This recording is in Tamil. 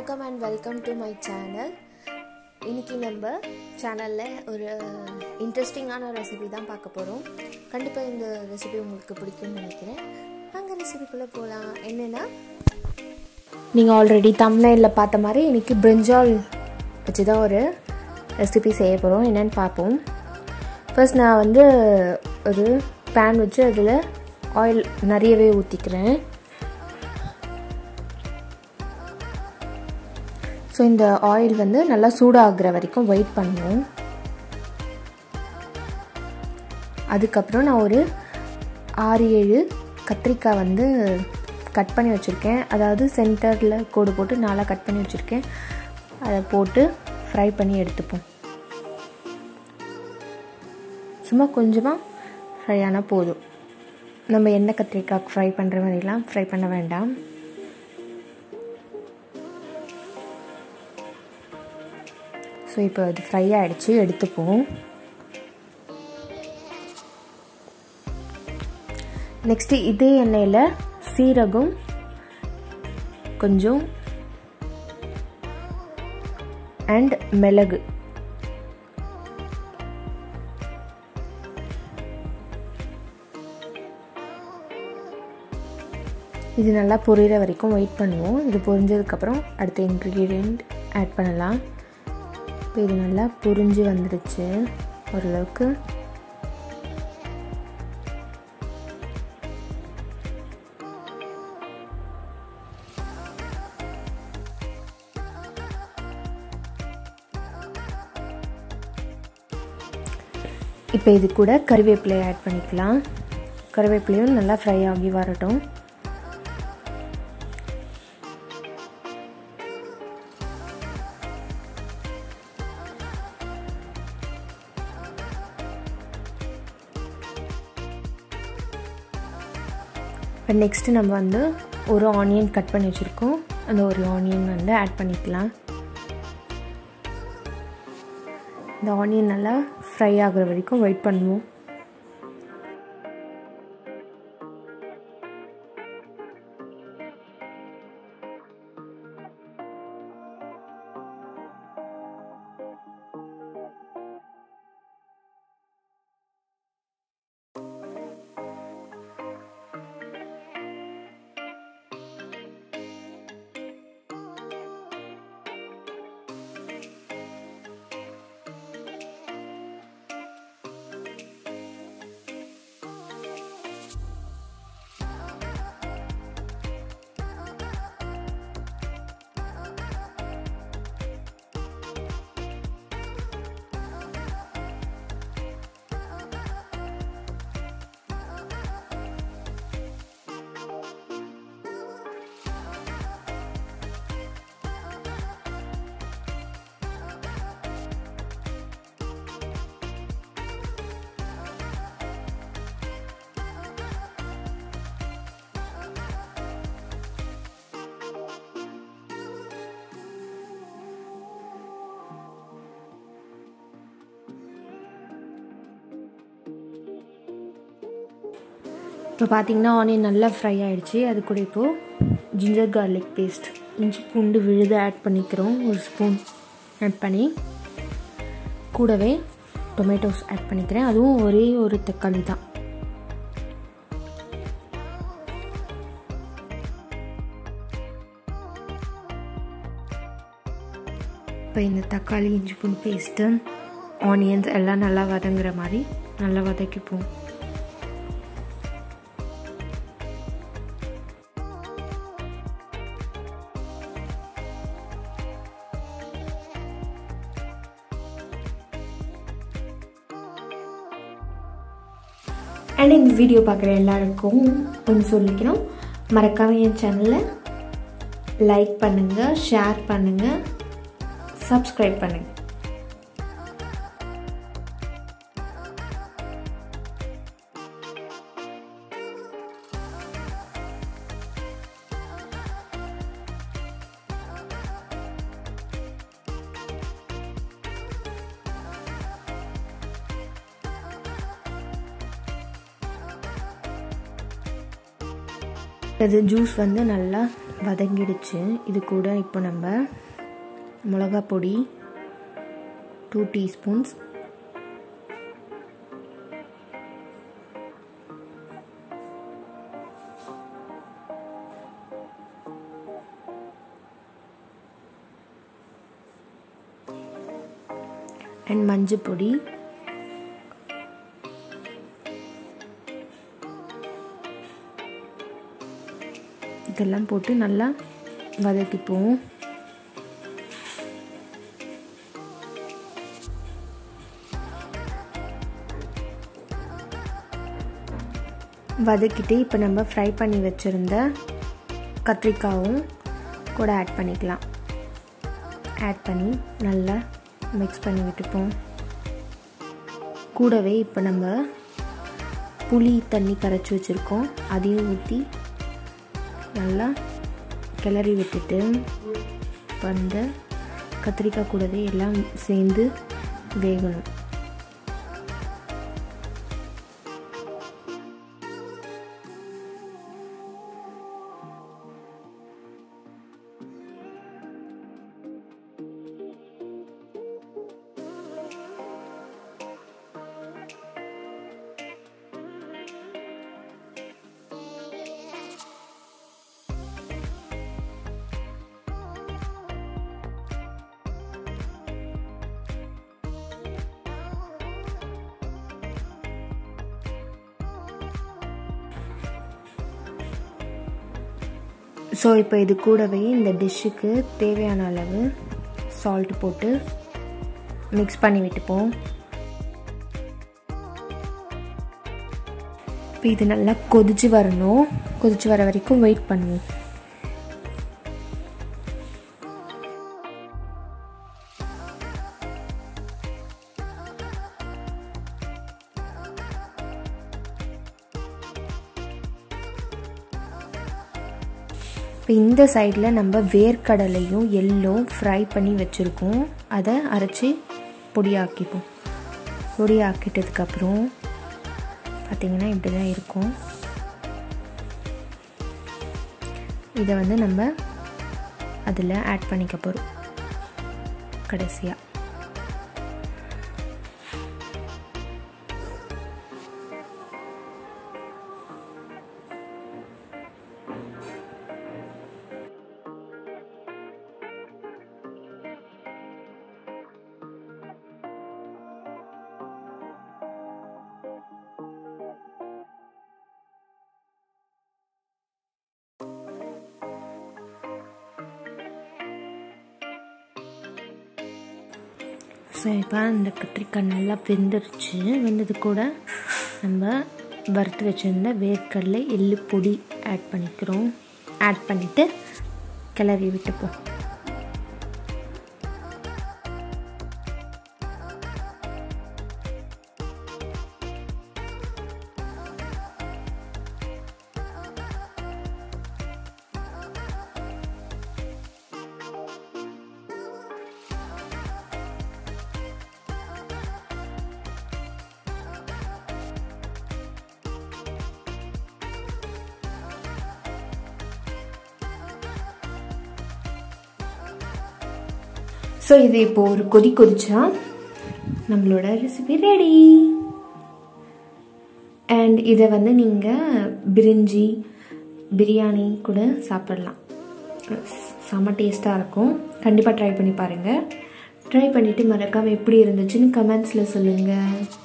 வணக்கம் and welcome to my channel இன்றைக்கி நம்ம சேனலில் ஒரு இன்ட்ரெஸ்டிங்கான ரெசிபி தான் பார்க்க போகிறோம் கண்டிப்பாக இந்த ரெசிபி உங்களுக்கு பிடிக்கும்னு நினைக்கிறேன் அங்கே ரெசிபிக்குள்ளே போகலாம் என்னென்னா நீங்கள் ஆல்ரெடி தம்னையில் பார்த்த மாதிரி இன்றைக்கி பிரிஞ்சால் வச்சு தான் ஒரு ரெசிபி செய்ய போகிறோம் என்னென்னு பார்ப்போம் ஃபர்ஸ்ட் நான் வந்து ஒரு பேன் வச்சு அதில் ஆயில் நிறையவே ஊற்றிக்கிறேன் ஸோ இந்த ஆயில் வந்து நல்லா சூடாகிற வரைக்கும் வெயிட் பண்ணுவோம் அதுக்கப்புறம் நான் ஒரு ஆறு ஏழு கத்திரிக்காய் வந்து கட் பண்ணி வச்சுருக்கேன் அதாவது சென்டரில் கோடு போட்டு நாளாக கட் பண்ணி வச்சுருக்கேன் அதை போட்டு ஃப்ரை பண்ணி எடுத்துப்போம் சும்மா கொஞ்சமாக ஃப்ரை ஆனால் போதும் நம்ம எண்ணெய் கத்திரிக்காய் ஃப்ரை பண்ணுற மாதிரிலாம் ஃப்ரை பண்ண வேண்டாம் ஸோ இப்போ அது ஃப்ரை ஆகிடுச்சு எடுத்துப்போம் நெக்ஸ்ட்டு இதே எண்ணெயில் சீரகம் கொஞ்சம் அண்ட் மிளகு இது நல்லா பொரியிற வரைக்கும் வெயிட் பண்ணுவோம் இது பொரிஞ்சதுக்கப்புறம் அடுத்த இன்க்ரீடியண்ட் ஆட் பண்ணலாம் இப்போ இது நல்லா புரிஞ்சு வந்துடுச்சு ஓரளவுக்கு இப்போ இது கூட கருவேப்பிலை ஆட் பண்ணிக்கலாம் கருவேப்பிலையும் நல்லா ஃப்ரை ஆகி வரட்டும் இப்போ நெக்ஸ்ட்டு நம்ம வந்து ஒரு ஆனியன் கட் பண்ணி வச்சுருக்கோம் அந்த ஒரு ஆனியன் வந்து ஆட் பண்ணிக்கலாம் இந்த ஆனியன் நல்லா ஃப்ரை ஆகுற வரைக்கும் வெயிட் பண்ணுவோம் இப்போ பார்த்தீங்கன்னா ஆனியன் நல்லா ஃப்ரை ஆகிடுச்சு அது கூட இப்போது ஜிஞ்சர் கார்லிக் பேஸ்ட் இஞ்சி பூண்டு விழுது ஆட் பண்ணிக்கிறோம் ஒரு ஸ்பூன் ஆட் பண்ணி கூடவே டொமேட்டோஸ் ஆட் பண்ணிக்கிறேன் அதுவும் ஒரே ஒரு தக்காளி தான் இப்போ இந்த தக்காளி இஞ்சி பூண்டு பேஸ்ட்டு ஆனியன்ஸ் எல்லாம் நல்லா வதங்குற மாதிரி நல்லா வதக்கிப்போம் அண்ட் இந்த வீடியோ பார்க்குற எல்லாருக்கும் ஒன்று சொல்லிக்கிறோம் மறக்காம என் சேனலை லைக் பண்ணுங்கள் ஷேர் பண்ணுங்கள் சப்ஸ்கிரைப் பண்ணுங்கள் அது ஜூஸ் வந்து நல்லா வதங்கிடுச்சு இது கூட இப்போ நம்ம மிளகா பொடி டூ டீஸ்பூன்ஸ் அண்ட் மஞ்சள் பொடி இதெல்லாம் போட்டு நல்லா வதக்கிப்போம் வதக்கிட்டு இப்போ நம்ம ஃப்ரை பண்ணி வச்சுருந்த கத்திரிக்காவும் கூட ஆட் பண்ணிக்கலாம் ஆட் பண்ணி நல்லா மிக்ஸ் பண்ணி விட்டுப்போம் கூடவே இப்போ நம்ம புளி தண்ணி கரைச்சி வச்சுருக்கோம் அதையும் ஊற்றி நல்லா கிளறி விட்டுட்டு இப்போ அந்த கத்திரிக்காய் கூடவே எல்லாம் சேர்ந்து வேகணும் ஸோ இப்போ இது கூடவே இந்த டிஷ்ஷுக்கு தேவையான அளவு சால்ட் போட்டு மிக்ஸ் பண்ணி விட்டுப்போம் இப்போ இது நல்லா கொதிச்சு வரணும் கொதிச்சு வர வரைக்கும் வெயிட் பண்ணுவோம் இப்போ இந்த சைடில் நம்ம வேர்க்கடலையும் எள்ளும் ஃப்ரை பண்ணி வச்சுருக்கோம் அதை அரைச்சி பொடியாக்கிப்போம் பொடியாக்கிட்டதுக்கப்புறம் பார்த்திங்கன்னா இப்படி தான் இருக்கும் இதை வந்து நம்ம அதில் ஆட் பண்ணிக்க போகிறோம் கடைசியாக ஸோ இப்போ அந்த கத்திரிக்காய் நல்லா வெந்துருச்சு வெந்தது கூட நம்ம வறுத்து வச்சுருந்த வேர்க்கடலை எள்ளு பொடி ஆட் பண்ணிக்கிறோம் ஆட் பண்ணிவிட்டு கிளறி விட்டுப்போம் ஸோ இது இப்போ ஒரு கொதி கொதிச்சா நம்மளோட ரெசிபி ரெடி அண்ட் இதை வந்து நீங்கள் பிரிஞ்சி பிரியாணி கூட சாப்பிடலாம் செம்ம டேஸ்ட்டாக இருக்கும் கண்டிப்பாக ட்ரை பண்ணி பாருங்கள் ட்ரை பண்ணிவிட்டு மறக்காமல் எப்படி இருந்துச்சுன்னு கமெண்ட்ஸில் சொல்லுங்கள்